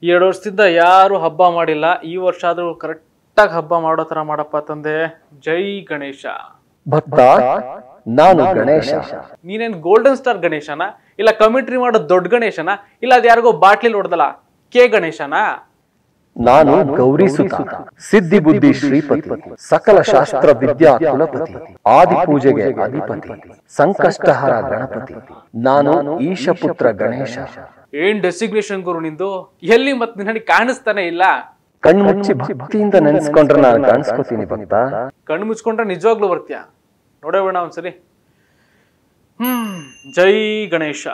ಎರಡು ವರ್ಷದಿಂದ ಯಾರು ಹಬ್ಬ ಮಾಡಿಲ್ಲ ಈ ವರ್ಷ ಆದ್ರೂ ಕರೆಕ್ಟಾಗಿ ಹಬ್ಬ ಮಾಡೋ ತರ ಮಾಡಪ್ಪ ತಂದೆ ಜೈ ಗಣೇಶ ಭಕ್ತ ನಾನು ಗಣೇಶ ನೀನೇನ್ ಗೋಲ್ಡನ್ ಸ್ಟಾರ್ ಗಣೇಶನ ಇಲ್ಲ ಕಮಿಟ್ರಿ ಮಾಡೋ ದೊಡ್ಡ ಗಣೇಶನ ಇಲ್ಲ ಅದ್ ಯಾರಿಗೋ ಬಾಟ್ಲಿ ಹೊಡೆದಲ್ಲ ಕೆ ಗಣೇಶನ ನಾನು ಗೌರಿ ಸುತ ಸಿದ್ಧಿ ಬುದ್ಧಿ ಶ್ರೀಪತಿ ಸಕಲ ಶಾಸ್ತ್ರ ವಿದ್ಯಾ ಕುಲಪತಿ ಆದಿ ಪೂಜೆಗೆ ಅಧಿಪತಿ ಸಂಕಷ್ಟಹರ ಗಣಪತಿ ನಾನು ಈಶಪುತ್ರ ಗಣೇಶ ಏನ್ ಡೆಸಿಗ್ನೇಷನ್ ಗುರು ನಿಂದು ಎಲ್ಲಿ ಮತ್ ನನಗೆ ಕಾಣಿಸ್ತಾನೆ ಇಲ್ಲ ಕಣ್ಮುಚ್ಚಿ ಭಕ್ತಿಯಿಂದ ನೆನೆಸ್ಕೊಂಡ್ರೆ ನಾನು ಕಾಣಿಸ್ಕೋತೀನಿ ಭಕ್ತ ಕಣ್ಣು ಮುಚ್ಕೊಂಡ್ರೆ ನಿಜವಾಗ್ಲೂ ಬರ್ತೀಯ ನೋಡೋಣ ಒಂದ್ಸರಿ ಹ್ಮ್ ಜೈ ಗಣೇಶ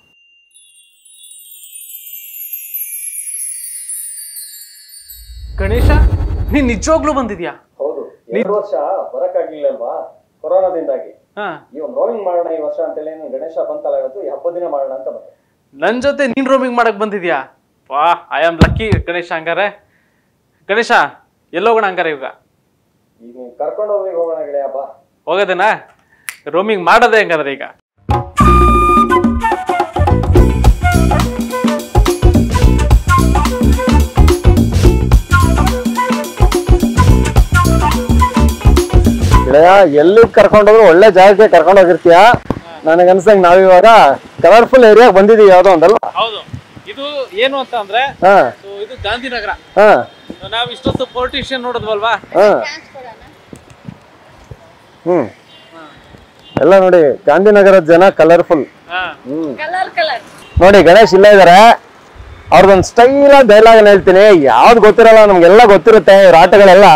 ಗಣೇಶ ನೀನ್ ನಿಜವಾಗ್ಲೂ ಬಂದಿದ್ಯಾ ಹೌದು ಎರಡು ವರ್ಷ ಬರಕ್ಕಾಗ್ಲಿಲ್ಲ ಅಲ್ವಾ ಕೊರೋನಾದಿಂದಾಗಿ ಹಾ ಈ ಒಂದು ರೋವಿಂಗ್ ಮಾಡೋಣ ಈ ವರ್ಷ ಅಂತೇಳಿ ನಾನು ಗಣೇಶ ಬಂತಲ್ಲ ಇವತ್ತು ಈ ಹಬ್ಬದ ದಿನ ಮಾಡೋಣ ಅಂತ ಬಂದೆ ನನ್ ಜೊತೆ ನೀನ್ ರೋಮಿಂಗ್ ಮಾಡಕ್ ಬಂದಿದ್ಯಾ ವಾ ಐ ಆಮ್ ಲಕ್ಕಿ ಗಣೇಶ ಹಂಗಾರೆ ಗಣೇಶ ಎಲ್ಲೋಗೋಣ ಹಂಗಾರೆ ಇವಾಗ ಈಗ ನೀವು ಕರ್ಕೊಂಡು ಹೋಗಿ ಹೋಗೋಣ ಗೆಳೆಯ ಬಾ ಹೋಗೋದೇನಾ ರೋಮಿಂಗ್ ಮಾಡೋದೇ ಹಂಗಾದ್ರೆ ಈಗ ಗೆಳೆಯ ಎಲ್ಲಿ ಕರ್ಕೊಂಡೋದ್ರು ಒಳ್ಳೆ ಜಾಗಕ್ಕೆ ಕರ್ಕೊಂಡು ಹೋಗಿರ್ತೀಯ ನನಗೆ ಅನ್ಸಂಗ್ ನಾವಿವಾಗ ಕಲರ್ಫುಲ್ ಏರಿಯಾಗ ಬಂದಿದೀವಿ ಯಾವ್ದೋ ಒಂದಲ್ಲ ಹೌದು ಇದು ಏನು ಅಂತ ಅಂದ್ರೆ ಹಾ so ಇದು ಗಾಂಧಿನಗರ ಹಾ ನಾವ್ ಇಷ್ಟೊತ್ತು ಪೊಲಿಟಿಷಿಯನ್ ನೋಡಿದ್ವಲ್ವಾ ಹಾ ಹ್ಮ್ ಎಲ್ಲ ನೋಡಿ ಗಾಂಧಿನಗರದ ಜನ ಕಲರ್ಫುಲ್ ಹಾ ಕಲರ್ ಕಲರ್ ನೋಡಿ ಗಣೇಶ್ ಇಲ್ಲ ಇದಾರೆ ಅವ್ರದೊಂದು ಸ್ಟೈಲ್ ಡೈಲಾಗ್ ಹೇಳ್ತೀನಿ ಯಾವ್ದು ಗೊತ್ತಿರಲ್ಲ ನಮ್ಗೆಲ್ಲ ಗೊತ್ತಿರುತ್ತೆ ಇವ್ರ ಆಟಗಳೆಲ್ಲ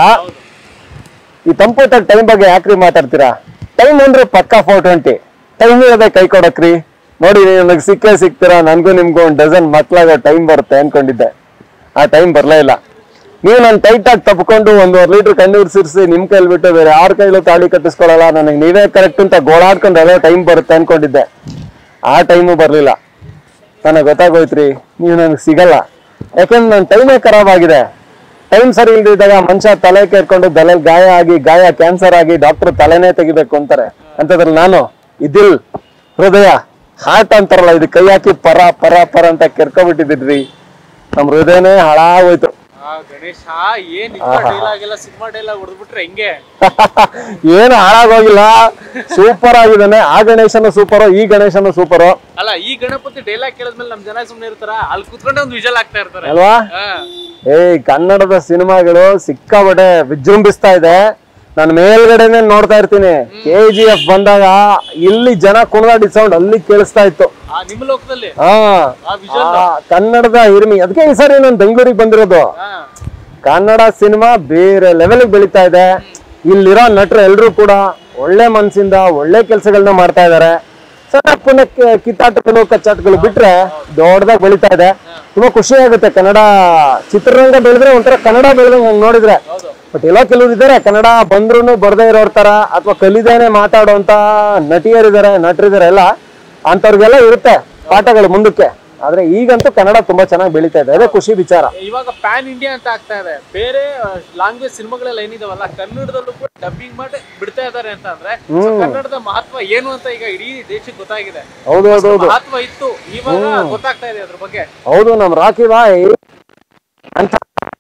ಈ ಕಂಪ್ಯೂಟರ್ ಟೈಮ್ ಬಗ್ಗೆ ಯಾಕ್ರಿ ಮಾತಾಡ್ತೀರಾ ಟೈಮ್ ಅಂದ್ರೆ ಪಕ್ಕ ಫೋರ್ ಟ್ವೆಂಟಿ ಟೈಮ್ ಇರೋದೇ ಕೈ ಕೊಡಕ್ರಿ ನೋಡಿ ನನಗೆ ಸಿಕ್ಕೇ ಸಿಗ್ತೀರಾ ನನ್ಗೂ ನಿಮ್ಗೂ ಒಂದು ಡಜನ್ ಮಕ್ಳಾಗೋ ಟೈಮ್ ಬರುತ್ತೆ ಅನ್ಕೊಂಡಿದ್ದೆ ಆ ಟೈಮ್ ಬರ್ಲೇ ಇಲ್ಲ ನೀವು ನಾನು ಟೈಟ್ ಆಗಿ ತಪ್ಕೊಂಡು ಒಂದೂವರೆ ಲೀಟರ್ ಕಣ್ಣೀರು ಸಿರ್ಸಿ ನಿಮ್ ಕೈಲಿ ಬಿಟ್ಟು ಬೇರೆ ಯಾರ ಕೈಲೂ ತಾಳಿ ಕಟ್ಟಿಸ್ಕೊಳಲ್ಲ ನನಗೆ ನೀವೇ ಕರೆಕ್ಟ್ ಅಂತ ಗೋಳಾಡ್ಕೊಂಡು ಅದೇ ಟೈಮ್ ಬರುತ್ತೆ ಅನ್ಕೊಂಡಿದ್ದೆ ಆ ಟೈಮು ಬರ್ಲಿಲ್ಲ ನನಗೆ ಗೊತ್ತಾಗೋಯ್ತ್ರಿ ನೀವು ನನಗೆ ಸಿಗಲ್ಲ ಯಾಕಂದ್ರೆ ನನ್ನ ಟೈಮೇ ಖರಾಬ್ ಆಗಿದೆ ಟೈಮ್ ಸರಿ ಇಲ್ದಿದ್ದಾಗ ಮನುಷ್ಯ ತಲೆ ಕೇರ್ಕೊಂಡು ತಲೆಗೆ ಗಾಯ ಆಗಿ ಗಾಯ ಕ್ಯಾನ್ಸರ್ ಆಗಿ ಡಾಕ್ಟರ್ ತಲೆನೇ ತೆಗಿಬೇಕು ಅಂತಾರೆ ಅಂತದ್ರಲ್ಲಿ ನಾನು ಇದಿಲ್ ಹೃದಯ ಹಾರ್ಟ್ ಅಂತಾರಲ್ಲ ಇದು ಕೈ ಹಾಕಿ ಪರ ಪರ ಪರ ಅಂತ ಕೆರ್ಕೊಬಿಟ್ಟಿದ್ರಿ ನಮ್ ಹೃದಯನೇ ಹಾಳಾಗೋಯ್ತು ಆ ಗಣೇಶ ಏನ್ ಡೈಲಾಗ್ ಎಲ್ಲ ಸಿನಿಮಾ ಡೈಲಾಗ್ ಹೊಡೆದ್ಬಿಟ್ರೆ ಹೆಂಗೆ ಏನು ಹಾಳಾಗೋಗಿಲ್ಲ ಸೂಪರ್ ಆಗಿದ್ದಾನೆ ಆ ಗಣೇಶನು ಸೂಪರು ಈ ಗಣೇಶನು ಸೂಪರು ಅಲ್ಲ ಈ ಗಣಪತಿ ಡೈಲಾಗ್ ಕೇಳಿದ್ಮೇಲೆ ನಮ್ ಜನ ಸುಮ್ನೆ ಇರ್ತಾರ ಅಲ್ಲಿ ಕುತ್ಕೊಂಡೆ ಒಂದು ವಿಜಲ್ ಆಗ್ತಾ ಇರ್ತಾರೆ ಅಲ್ವಾ ಹಾ. ಏಯ್ ಕನ್ನಡದ ಸಿನಿಮಾಗಳು ಸಿಕ್ಕಾಬಟ್ಟೆ ವಿಜೃಂಭಿಸ್ತಾ ಇದೆ ನಾನು ಮೇಲ್ಗಡೆನೆ ನೋಡ್ತಾ ಇರ್ತೀನಿ ಕೆ ಜಿ ಎಫ್ ಬಂದಾಗ ಇಲ್ಲಿ ಜನ ಕುಣದಾಡಿ ಸೌಂಡ್ ಅಲ್ಲಿ ಕೇಳಿಸ್ತಾ ಇತ್ತು ಆ ನಿಮ್ ಲೋಕದಲ್ಲಿ ಹಾ ಆ ವಿಜಲ್ ಆ, ಕನ್ನಡದ ಹಿರಿಮಿ ಅದಕ್ಕೆ ಈ ಸರಿ ನಾನು ಬೆಂಗಳೂರಿಗೆ ಬಂದಿರೋದು ಹಾ ಕನ್ನಡ ಸಿನಿಮಾ ಬೇರೆ ಲೆವೆಲ್ಗೆ ಬೆಳೀತಾ ಇದೆ ಇಲ್ಲಿರೋ ನಟರು ಎಲ್ಲರೂ ಕೂಡ ಒಳ್ಳೆ ಮನಸ್ಸಿಂದ ಒಳ್ಳೆ ಕೆಲಸಗಳನ್ನ ಮಾಡ್ತಾ ಇದ್ದಾರೆ ಸಣ್ಣ ಪುಣ್ಯ ಕಿತ್ತಾಟಗಳು ಕಚ್ಚಾಟಗಳು ಬಿಟ್ರೆ ದೊಡ್ಡದಾಗಿ ಬೆಳೀತಾ ಇದೆ ತುಂಬಾ ಖುಷಿ ಆಗುತ್ತೆ ಕನ್ನಡ ಚಿತ್ರರಂಗ ಬೆಳೆದ್ರೆ ಒಂಥರ ಕನ್ನಡ ಬೆಳೆದಂಗೆ ಹಂಗ್ ನೋಡಿದ್ರೆ ಬಟ್ ಎಲ್ಲೋ ಕೆಲವ್ರು ಇದ್ದಾರೆ ಕನ್ನಡ ಬಂದ್ರು ಬರ್ದೇ ಇರೋರ್ ತರ ಅಥವಾ ಕಲಿದೇನೆ ಮಾತಾಡೋಂತ ನಟಿಯರಿದ್ದಾರೆ ನಟರಿದ್ದಾರೆ ಎಲ್ಲ ಅಂತವ್ರಿಗೆಲ್ಲ ಇರುತ್ತೆ ಪಾಠಗಳು ಮುಂದಕ್ಕೆ ಆದ್ರೆ ಈಗಂತೂ ಕನ್ನಡ ತುಂಬಾ ಚೆನ್ನಾಗಿ ಬೆಳೀತಾ ಇದೆ ಅದೇ ಖುಷಿ ವಿಚಾರ ಇವಾಗ ಪ್ಯಾನ್ ಇಂಡಿಯಾ ಅಂತ ಆಗ್ತಾ ಇದೆ ಬೇರೆ ಲಾಂಗ್ವೇಜ್ ಸಿನಿಮಾಗಳೆಲ್ಲ ಏನಿದಾವಲ್ಲ ಕನ್ನಡದಲ್ಲೂ ಕೂಡ ಡಬ್ಬಿಂಗ್ ಮಾಡಿ ಬಿಡ್ತಾ ಇದಾರೆ ಅಂತ ಅಂದ್ರೆ so ಕನ್ನಡದ ಮಹತ್ವ ಏನು ಅಂತ ಈಗ ಇಡೀ ದೇಶಕ್ಕೆ ಗೊತ್ತಾಗಿದೆ ಹೌದು ಹೌದು ಹೌದು ಮಹತ್ವ ಇತ್ತು ಇವಾಗ ಗೊತ್ತಾಗ್ತಾ ಇದೆ ಅದ್ರ ಬಗ್ಗೆ ಹೌದು ನಮ್ ರಾಕಿ ಬಾಯ್ ಅಂತ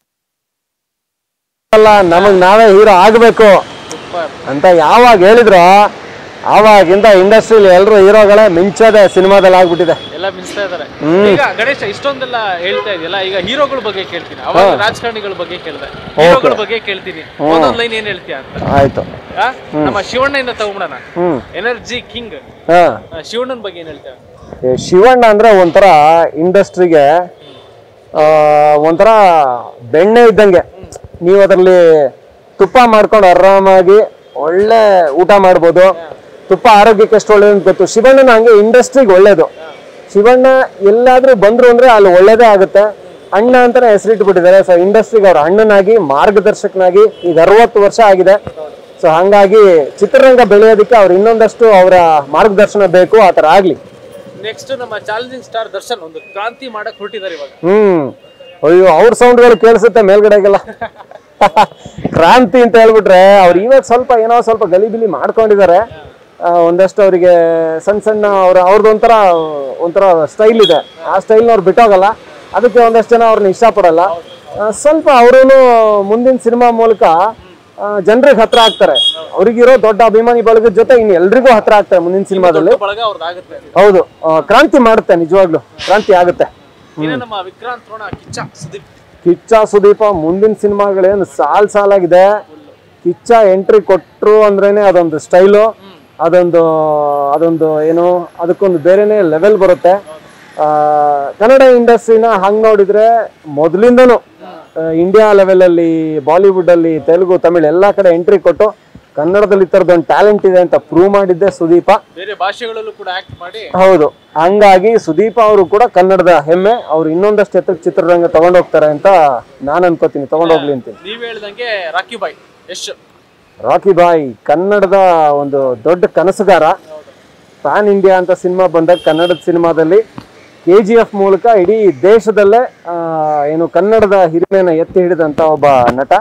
ಅಲ್ಲ ನಮಗ್ ನಾವೇ ಹೀರೋ ಆಗ್ಬೇಕು ಸೂಪರ್ ಅಂತ ಯಾವಾಗ ಹೇಳಿದ್ರು ಆವಾಗಿಂದ ಇಂಡಸ್ಟ್ರಿಲಿ ಎಲ್ರು ಹೀರೋಗಳೇ ಮಿಂಚೋದೆ ಸಿನಿಮಾದಲ್ಲಿ ಆಗ್ಬಿಟ್ಟಿದೆ ಎಲ್ಲ ಮಿನ್ಸ್ತಾ ಇದಾರೆ ಈಗ ಗಣೇಶ ಇಷ್ಟೊಂದೆಲ್ಲ ಹೇಳ್ತಾ ಇದೆಯಲ್ಲ ಈಗ ಹೀರೋಗಳ ಬಗ್ಗೆ ಕೇಳ್ತೀನಿ ಅವಾಗ ರಾಜಕಾರಣಿಗಳ ಬಗ್ಗೆ ಕೇಳಿದೆ ಹೀರೋಗಳ ಬಗ್ಗೆ ಕೇಳ್ತೀನಿ ಒಂದೊಂದ್ ಲೈನ್ ಏನ್ ಹೇಳ್ತೀಯ ಅಂತ ಆಯ್ತು ಆ? ನಮ್ಮ ಶಿವಣ್ಣಯಿಂದ ತಗೊಂಬಿಡೋಣ ಹ್ಮ್ ಎನರ್ಜಿ ಕಿಂಗ್ ಹಾ ಶಿವಣ್ಣನ ಬಗ್ಗೆ ಏನ್ ಹೇಳ್ತೇವೆ ಏ, ಶಿವಣ್ಣ ಅಂದ್ರೆ ಒಂಥರ ಇಂಡಸ್ಟ್ರಿಗೆ ಒಂಥರ ಬೆಣ್ಣೆ ಇದ್ದಂಗೆ ನೀವು ಅದರಲ್ಲಿ ತುಪ್ಪ ಮಾಡ್ಕೊಂಡು ಆರಾಮಾಗಿ ಒಳ್ಳೆ ಊಟ ಮಾಡ್ಬೋದು ತುಪ್ಪ ಆರೋಗ್ಯಕ್ಕೆ ಎಷ್ಟು ಒಳ್ಳೇದು ಅಂತ ಗೊತ್ತು ಶಿವಣ್ಣನ ಹಂಗೆ ಇಂಡಸ್ಟ್ರಿಗೆ ಒಳ್ಳೇದು ಶಿವಣ್ಣ ಎಲ್ಲಾದ್ರೂ ಬಂದ್ರು ಅಂದ್ರೆ ಅಲ್ಲಿ ಒಳ್ಳೇದೇ ಆಗುತ್ತೆ ಅಣ್ಣ ಅಂತಾನೆ ಹೆಸರಿಟ್ಬಿಟ್ಟಿದ್ದಾರೆ ಸೊ ಇಂಡಸ್ಟ್ರಿಗೆ ಅವ್ರ ಅಣ್ಣನಾಗಿ ಮಾರ್ಗದರ್ಶಕನಾಗಿ ಈಗ ಅರವತ್ತು ವರ್ಷ ಆಗಿದೆ ಸೊ ಹಂಗಾಗಿ ಚಿತ್ರರಂಗ ಬೆಳೆಯೋದಕ್ಕೆ ಅವ್ರು ಇನ್ನೊಂದಷ್ಟು ಅವರ ಮಾರ್ಗದರ್ಶನ ಬೇಕು ಆ ಥರ ಆಗ್ಲಿ ನೆಕ್ಸ್ಟ್ ನಮ್ಮ ಚಾಲೆಂಜಿಂಗ್ ಸ್ಟಾರ್ ದರ್ಶನ್ ಒಂದು ಕ್ರಾಂತಿ ಮಾಡಕ್ ಹೊರಟಿದ್ದಾರೆ ಇವಾಗ ಹ್ಮ್ ಅಯ್ಯೋ ಅವ್ರ ಸೌಂಡ್ಗಳು ಕೇಳಿಸುತ್ತೆ ಮೇಲ್ಗಡೆಗೆಲ್ಲ ಕ್ರಾಂತಿ ಅಂತ ಹೇಳ್ಬಿಟ್ರೆ ಅವ್ರು ಇವಾಗ ಸ್ವಲ್ಪ ಏನೋ ಸ್ವಲ್ಪ ಗಲಿಬಿಲಿ ಮಾಡ್ಕೊಂಡಿದ್ದಾರೆ ಆ, ಒಂದಷ್ಟು ಅವರಿಗೆ ಸಣ್ಣ ಸಣ್ಣ ಅವ್ರ ಅವ್ರದ್ದು ಒಂಥರ ಒಂಥರ ಸ್ಟೈಲ್ ಇದೆ ಆ ಸ್ಟೈಲ್ನ ಅವ್ರು ಬಿಟ್ಟೋಗಲ್ಲ ಅದಕ್ಕೆ ಒಂದಷ್ಟು ಜನ ಅವ್ರನ್ನ ಇಷ್ಟಪಡಲ್ಲ ಆ, ಸ್ವಲ್ಪ ಅವರು ಮುಂದಿನ ಸಿನಿಮಾ ಮೂಲಕ ಜನರಿಗೆ ಹತ್ರ ಆಗ್ತಾರೆ ಅವ್ರಿಗಿರೋ ದೊಡ್ಡ ಅಭಿಮಾನಿ ಬಳಗದ ಜೊತೆ ಇನ್ನು ಎಲ್ರಿಗೂ ಹತ್ರ ಆಗ್ತಾರೆ ಮುಂದಿನ ಸಿನಿಮಾದಲ್ಲಿ ದೊಡ್ಡ ಬಳಗ ಅವ್ರದ್ದಾಗುತ್ತೆ ಹೌದು ಆ, ಕ್ರಾಂತಿ ಮಾಡುತ್ತೆ ನಿಜವಾಗ್ಲು ಕ್ರಾಂತಿ ಆಗುತ್ತೆ ಇನ್ನು ನಮ್ಮ ವಿಕ್ರಾಂತ್ ರೋಣ ಕಿಚ್ಚ ಸುದೀಪ್ ಕಿಚ್ಚ ಸುದೀಪ ಮುಂದಿನ ಸಿನಿಮಾಗಳೇನು ಸಾಲ್ ಸಾಲಾಗಿದೆ ಕಿಚ್ಚ ಎಂಟ್ರಿ ಕೊಟ್ರು ಅಂದ್ರೇನೆ ಅದೊಂದು ಸ್ಟೈಲು ಅದೊಂದು ಅದೊಂದು ಏನು ಅದಕ್ಕೊಂದು ಬೇರೆನೆ ಲೆವೆಲ್ ಬರುತ್ತೆ ಆ, ಕನ್ನಡ ಇಂಡಸ್ಟ್ರಿನ ಹಂಗ್ ನೋಡಿದ್ರೆ ಮೊದಲಿಂದನು ಇಂಡಿಯಾ ಲೆವೆಲಲ್ಲಿ ಬಾಲಿವುಡ್ ಅಲ್ಲಿ ತೆಲುಗು ತಮಿಳ್ ಎಲ್ಲಾ ಕಡೆ ಎಂಟ್ರಿ ಕೊಟ್ಟು ಕನ್ನಡದಲ್ಲಿ ಈ ಥರದೊಂದು ಟ್ಯಾಲೆಂಟ್ ಇದೆ ಅಂತ ಪ್ರೂವ್ ಮಾಡಿದ್ದೆ ಸುದೀಪ ಬೇರೆ ಭಾಷೆಗಳಲ್ಲೂ ಕೂಡ ಆಕ್ಟ್ ಮಾಡಿ ಹೌದು ಹಂಗಾಗಿ ಸುದೀಪ ಅವರು ಕೂಡ ಕನ್ನಡದ ಹೆಮ್ಮೆ ಅವ್ರು ಇನ್ನೊಂದಷ್ಟು ಎತ್ತರಕ್ಕೆ ಚಿತ್ರರಂಗ ತಗೊಂಡೋಗ್ತಾರೆ ಅಂತ ನಾನು ಅನ್ಕೋತೀನಿ ತಗೊಂಡೋಗ್ಲಿ ಅಂತೀನಿ ನೀವ್ ಹೇಳ್ದಂಗೆ ರಾಕಿ ಬಾಯ್ ಯಶ್ ರಾಕಿ ಬಾಯ್ ಕನ್ನಡದ ಒಂದು ದೊಡ್ಡ ಕನಸುಗಾರ ಪ್ಯಾನ್ ಇಂಡಿಯಾ ಅಂತ ಸಿನಿಮಾ ಬಂದಾಗ ಕನ್ನಡದ ಸಿನಿಮಾದಲ್ಲಿ ಕೆ ಜಿ ಎಫ್ ಮೂಲಕ ಇಡೀ ದೇಶದಲ್ಲೇ ಆ, ಏನು ಕನ್ನಡದ ಹಿರಿಮೆನ ಎತ್ತಿ ಹಿಡಿದಂಥ ಒಬ್ಬ ನಟ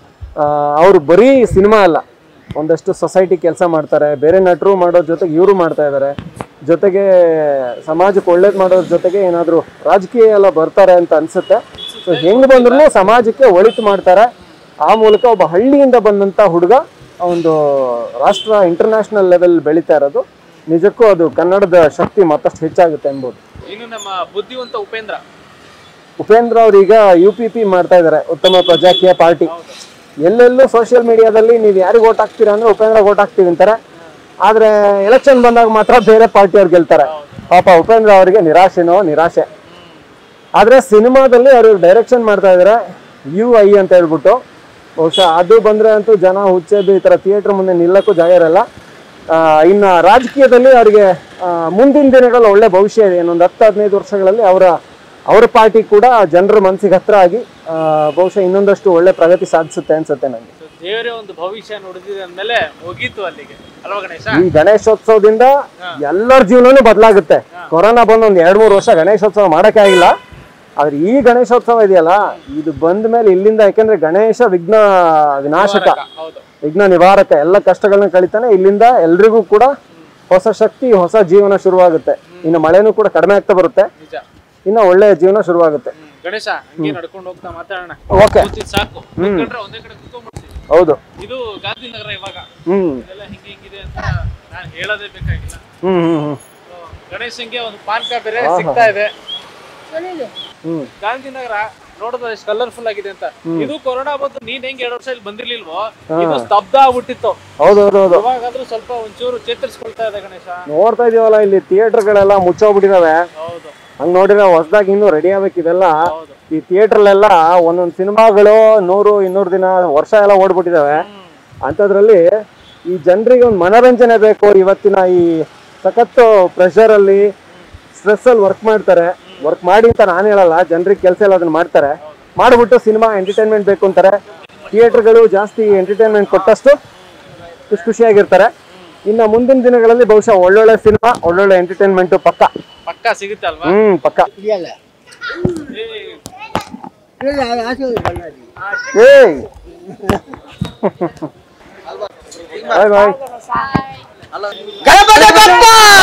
ಅವರು ಬರೀ ಸಿನಿಮಾ ಅಲ್ಲ ಒಂದಷ್ಟು ಸೊಸೈಟಿ ಕೆಲಸ ಮಾಡ್ತಾರೆ ಬೇರೆ ನಟರು ಮಾಡೋ ಜೊತೆಗೆ ಇವರು ಮಾಡ್ತಾ ಇದ್ದಾರೆ ಜೊತೆಗೆ ಸಮಾಜಕ್ಕೆ ಒಳ್ಳೇದು ಮಾಡೋದ್ರ ಜೊತೆಗೆ ಏನಾದರೂ ರಾಜಕೀಯ ಎಲ್ಲ ಬರ್ತಾರೆ ಅಂತ ಅನ್ಸುತ್ತೆ ಸೊ ಹೆಂಗ್ ಬಂದ್ರು ಸಮಾಜಕ್ಕೆ ಒಳಿತು ಮಾಡ್ತಾರೆ ಆ ಮೂಲಕ ಒಬ್ಬ ಹಳ್ಳಿಯಿಂದ ಬಂದಂತ ಹುಡುಗ ಒಂದು ರಾಷ್ಟ್ರ ಇಂಟರ್ನ್ಯಾಷನಲ್ ಲೆವೆಲ್ ಬೆಳೀತಾ ಇರೋದು ನಿಜಕ್ಕೂ ಅದು ಕನ್ನಡದ ಶಕ್ತಿ ಮತ್ತಷ್ಟು ಹೆಚ್ಚಾಗುತ್ತೆ ಅನ್ಬೋದು ಇನ್ನು ನಮ್ಮ ಬುದ್ಧಿವಂತ ಉಪೇಂದ್ರ ಉಪೇಂದ್ರ ಅವ್ರು ಈಗ ಯು ಪಿ ಪಿ ಮಾಡ್ತಾ ಇದ್ದಾರೆ ಉತ್ತಮ ಪ್ರಜಾಕೀಯ ಪಾರ್ಟಿ ಎಲ್ಲೆಲ್ಲೂ ಸೋಷಿಯಲ್ ಮೀಡಿಯಾದಲ್ಲಿ ನೀವು ಯಾರಿಗೆ ಓಟ್ ಹಾಕ್ತೀರಾ ಅಂದ್ರೆ ಉಪೇಂದ್ರ ಓಟ್ ಹಾಕ್ತೀವಿ ಅಂತಾರೆ ಆದ್ರೆ ಎಲೆಕ್ಷನ್ ಬಂದಾಗ ಮಾತ್ರ ಬೇರೆ ಪಾರ್ಟಿಯವ್ರು ಗೆಲ್ತಾರೆ ಪಾಪ ಉಪೇಂದ್ರ ಅವರಿಗೆ ನಿರಾಶೆನೋ ನಿರಾಶೆ ಆದ್ರೆ ಸಿನಿಮಾದಲ್ಲಿ ಅವರು ಡೈರೆಕ್ಷನ್ ಮಾಡ್ತಾ ಇದಾರೆ ಯು ಐ ಅಂತ ಹೇಳ್ಬಿಟ್ಟು ಬಹುಶಃ ಅದು ಬಂದ್ರೆ ಅಂತೂ ಜನ ಹುಚ್ಚೆದ್ದು ಈ ತರ ಥಿಯೇಟರ್ ಮುಂದೆ ನಿಲ್ಲಕ್ಕೂ ಜಾಗ ಇರಲ್ಲ ಆ, ಇನ್ನ ರಾಜಕೀಯದಲ್ಲಿ ಅವರಿಗೆ ಮುಂದಿನ ದಿನಗಳಲ್ಲಿ ಒಳ್ಳೆ ಭವಿಷ್ಯ ಇದೆ ಇನ್ನೊಂದು ಹತ್ತು ಹದಿನೈದು ವರ್ಷಗಳಲ್ಲಿ ಅವರ ಅವರ ಪಾರ್ಟಿ ಕೂಡ ಜನರ ಮನಸ್ಸಿಗೆ ಹತ್ರ ಆಗಿ ಆ, ಬಹುಶಃ ಇನ್ನೊಂದಷ್ಟು ಒಳ್ಳೆ ಪ್ರಗತಿ ಸಾಧಿಸುತ್ತೆ ಅನ್ಸುತ್ತೆ ನನಗೆ So, ದೇವರೇ ಒಂದು ಭವಿಷ್ಯ ನುಡಿದಿದೆ ಅಂದ್ಮೇಲೆ ಮುಗೀತು ಅಲ್ಲಿಗೆ ಅಲ್ವಾ ಗಣೇಶ ಈ ಗಣೇಶೋತ್ಸವದಿಂದ ಎಲ್ಲರ ಜೀವನನೂ ಬದಲಾಗುತ್ತೆ ಕೊರೋನಾ ಬಂದು ಒಂದ್ ಎರಡ್ ಮೂರು ವರ್ಷ ಗಣೇಶೋತ್ಸವ ಮಾಡಕ್ಕೆ ಆಗಿಲ್ಲ ಆದ್ರೆ ಈ ಗಣೇಶೋತ್ಸವ ಇದೆಯಲ್ಲ ಇದು ಬಂದ ಮೇಲೆ ಇಲ್ಲಿಂದ ಯಾಕೆಂದ್ರೆ ಗಣೇಶ ವಿಘ್ನ ವಿನಾಶಕ ಹೌದು ವಿಘ್ನ ನಿವಾರಕ ಎಲ್ಲ ಕಷ್ಟಗಳನ್ನ ಕಳಿತಾನೆ ಇಲ್ಲಿಂದ ಎಲ್ರಿಗೂ ಕೂಡ ಹೊಸ ಶಕ್ತಿ ಹೊಸ ಜೀವನ ಶುರುವಾಗುತ್ತೆ ಇನ್ನು ಮಳೆನೂ ಕೂಡ ಕಡಿಮೆ ಆಗ್ತಾ ಬರುತ್ತೆ ನಿಜ ಇನ್ನ ಒಳ್ಳೆ ಜೀವನ ಶುರುವಾಗುತ್ತೆ ಹ್ಮ್. ಗಣೇಶ ಹಂಗೆ ನಡ್ಕೊಂಡು ಹೋಗ್ತಾ ಮಾತಾಡೋಣ ಓಕೆ ಕೂತಿದ್ ಸಾಕು ಕೂತ್ಕೊಂಡ್ರೆ ಒಂದೇ ಕಡೆ ಕೂತ್ಕೊಂಡ್ಬಿಡ್ತೀವಿ ಹೌದು ಇದು ಗಾಂಧಿನಗರ ಇವಾಗ ಹ್ಮ್ ಇದೆಲ್ಲ ಹಿಂಗೆ ಹಿಂಗಿದೆ ಅಂತ ನಾನು ಹೇಳೋದೇ ಬೇಕಾಗಿಲ್ಲ ಹ್ಮ್ ಹ್ಮ್ ಹ್ಮ್ So, ಗಣೇಶನ್ಗೆ ಒಂದು ಪಾನ್ಕ ಬೇರೆ ಸಿಗ್ತಾ ಇದೆ ಹ್ಮ್ ಗಾಂಧಿನಗರ ನೋಡಿದ್ರೆ ಎಷ್ಟು ಕಲರ್ಫುಲ್ ಆಗಿದೆ ಅಂತ ಇದು ಕೊರೋನಾ ಬಂದು ನೀನ್ ಹೆಂಗ್ ಎರಡು ವರ್ಷ ಇಲ್ಲಿ ಬಂದಿರ್ಲಿಲ್ವೋ ಇದು ಸ್ತಬ್ಧ ಆಗ್ಬಿಟ್ಟಿತ್ತು ಹೌದು ಹೌದು ಹೌದು ಇವಾಗಾದ್ರೂ ಸ್ವಲ್ಪ ಒಂಚೂರು ಚೇತರಿಸ್ಕೊಳ್ತಾ ಇದೆ ಗಣೇಶ ನೋಡ್ತಾ ಇದೀವಲ್ಲ ಇಲ್ಲಿ ಥಿಯೇಟರ್ಗಳೆಲ್ಲ ಮುಚ್ಚೋಗ್ಬಿಟ್ಟಿದಾವೆ ಹೌದು ಹಂಗ್ ನೋಡಿದ್ರೆ ಹೊಸದಾಗಿ ಇನ್ನೂ ರೆಡಿ ಆಗ್ಬೇಕು ಇದೆಲ್ಲ ಹೌದು ಈ ಥಿಯೇಟ್ರಲ್ಲೆಲ್ಲ ಒಂದೊಂದು ಸಿನಿಮಾಗಳು ನೂರು ಇನ್ನೂರು ದಿನ ವರ್ಷ ಎಲ್ಲ ಓಡ್ಬಿಟ್ಟಿದಾವೆ ಅಂಥದ್ರಲ್ಲಿ ಈ ಜನರಿಗೆ ಒಂದು ಮನೋರಂಜನೆ ಬೇಕು ಇವತ್ತಿನ ಈ ಸಖತ್ತು ಪ್ರೆಷರ್ ಅಲ್ಲಿ ಸ್ಟ್ರೆಸ್ ಅಲ್ಲಿ ವರ್ಕ್ ಮಾಡ್ತಾರೆ ವರ್ಕ್ ಮಾಡಿ ಅಂತ ನಾನು ಹೇಳಲ್ಲ ಜನರಿಗೆ ಕೆಲಸ ಎಲ್ಲ ಅದನ್ನ ಮಾಡ್ತಾರೆ ಮಾಡ್ಬಿಟ್ಟು ಸಿನಿಮಾ ಎಂಟರ್ಟೈನ್ಮೆಂಟ್ ಬೇಕು ಅಂತಾರೆ ಥಿಯೇಟರ್ಗಳು ಜಾಸ್ತಿ ಎಂಟರ್ಟೈನ್ಮೆಂಟ್ ಕೊಟ್ಟಷ್ಟು ಖುಷಿ ಖುಷಿಯಾಗಿರ್ತಾರೆ ಇನ್ನು ಮುಂದಿನ ದಿನಗಳಲ್ಲಿ ಬಹುಶಃ ಒಳ್ಳೊಳ್ಳೆ ಸಿನಿಮಾ ಒಳ್ಳೊಳ್ಳೆ ಎಂಟರ್ಟೈನ್ಮೆಂಟ್ ಪಕ್ಕ ಪಕ್ಕ ಸಿಗುತ್ತೆ ಅಲ್ವಾ ಹ್ಮ್ ಪಕ್ಕ ಏ, ಏಯ್ ಬಾಯ್ ಬಾಯ್ ಗಣಪತಿ ಬಪ್ಪ